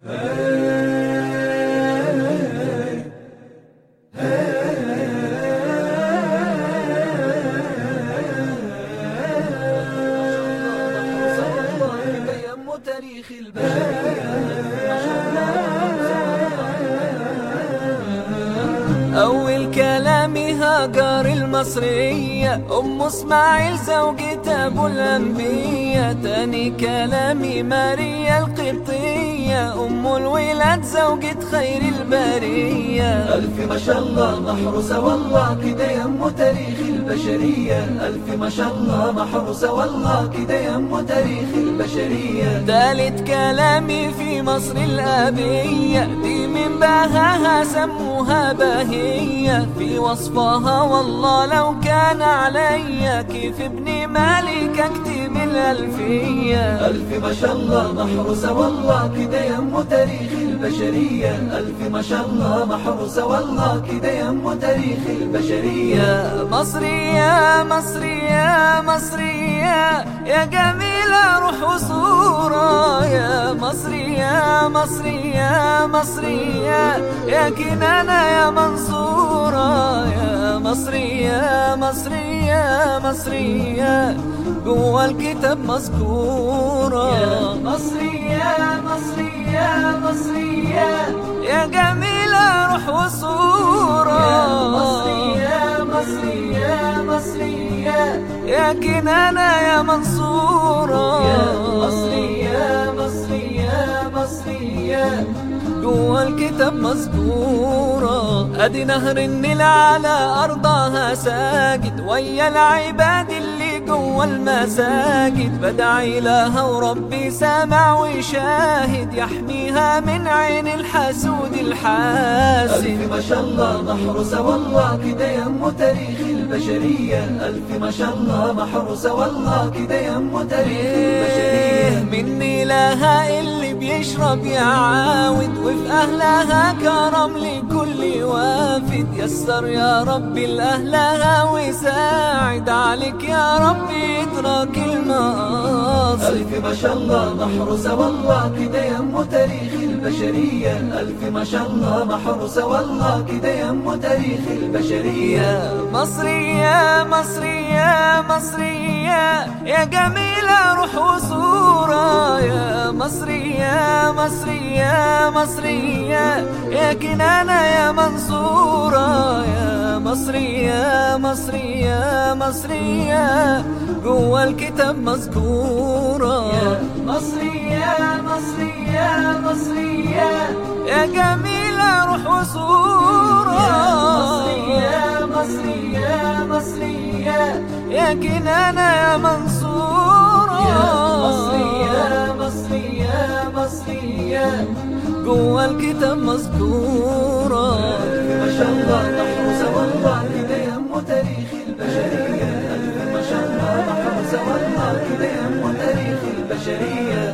تاريخ أول كلامي هاجر المصرية أم اسماعيل زوجة أبو الأنبياء تاني كلامي ماريا القبطية أم الولاد زوجة خير البرية ألف ما شاء الله محروسة والله كده يم تاريخ البشرية ألف ما شاء الله محروسة والله كده يم تاريخ البشرية تالت كلامي في مصر الأبية دي من بهاها سموها بهية في وصفها والله لو كان عليا كيف ابن مالك اكتب الألفية ألف ما شاء الله محروسة والله كده يم تاريخ البشرية ألف ما شاء الله محروسة والله كده يم تاريخ البشرية يا مصري يا مصري يا مصري يا يا جميلة روح وصورة يا مصري يا مصري يا مصري يا يا كنانة يا منصورة يا مصري يا مصري يا مصري يا جوا الكتاب مذكورة يا مصري يا مصري يا مصري يا يا جميلة روح وصورة يا مصري يا مصري يا مصري يا يا كنانة يا منصورة يا مصري يا مصري يا مصري يا جوا الكتاب مذكورة ادي نهر النيل على ارضها ساجد ويا العباد اللي جوا المساجد بدعي لها وربي سامع وشاهد يحميها من عين الحسود الحاسد ألف ما شاء الله محروسة والله كده يم تاريخ البشرية ألف ما شاء الله محروسة والله كده يم تاريخ إيه البشرية مني لها اللي بيشرب يعاود وفي أهلها كرم لكل وافد يسر يا ربي لأهلها وساعد عليك يا ربي ادرك المقاصد ألف ما شاء الله محروسة والله كده يم تاريخ البشرية ألف ما شاء الله محروسة والله كده يم تاريخ البشرية يا مصري يا مصري يا مصري يا يا جميلة روح وصورة يا مصري يا مصري يا مصري يا يا كنانة يا منصورة يا مصري يا مصري يا مصري يا جوا الكتاب مذكورة يا مصري يا مصري يا مصري يا يا جميلة روح وصورة يا مصري يا مصري يا يا كنانة يا منصورة يا مصري يا مصري يا مصري يا جوا الكتاب مذكورة ما شاء الله محروسة والله كده يم تاريخ البشرية ألف ما شاء الله محروسة والله كده يم تاريخ البشرية